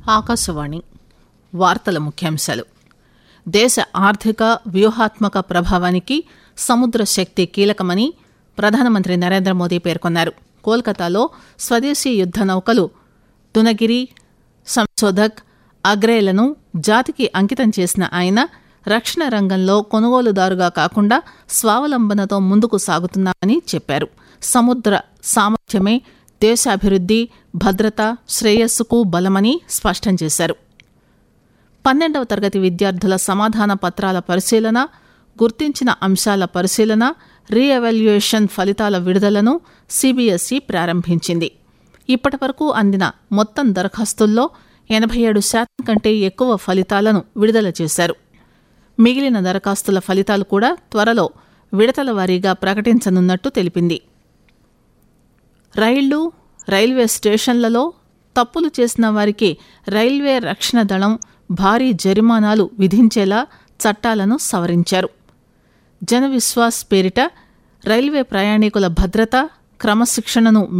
ఆకాశవాణి వార్తల ముఖ్యాంశాలు దేశ ఆర్థిక వ్యూహాత్మక ప్రభావానికి సముద్ర శక్తి కీలకమని ప్రధానమంత్రి నరేంద్ర మోదీ పేర్కొన్నారు కోల్కతాలో స్వదేశీ యుద్ద నౌకలు తునగిరి సంశోధక్ అగ్రేలను జాతికి అంకితం చేసిన ఆయన రక్షణ రంగంలో కొనుగోలుదారుగా కాకుండా స్వావలంబనతో ముందుకు సాగుతున్నామని చెప్పారు సముద్ర సామర్థ్యమే దేశాభివృద్ది భద్రత శ్రేయస్సుకు బలమని స్పష్టం చేశారు పన్నెండవ తరగతి విద్యార్థుల సమాధాన పత్రాల పరిశీలన గుర్తించిన అంశాల పరిశీలన రీ ఎవాల్యుయేషన్ ఫలితాల విడుదలను సిబిఎస్ఈ ప్రారంభించింది ఇప్పటి వరకు అందిన మొత్తం దరఖాస్తుల్లో ఎనభై ఏడు శాతం కంటే ఎక్కువ ఫలితాలను విడుదల చేశారు మిగిలిన దరఖాస్తుల ఫలితాలు కూడా త్వరలో విడతల వారీగా ప్రకటించనున్నట్టు తెలిపింది రైళ్లు రైల్వే స్టేషన్లలో తప్పులు చేసిన వారికి రైల్వే రక్షణ దళం భారీ జరిమానాలు విధించేలా చట్టాలను సవరించారు జన విశ్వాస్ పేరిట రైల్వే ప్రయాణికుల భద్రత క్రమశిక్షణను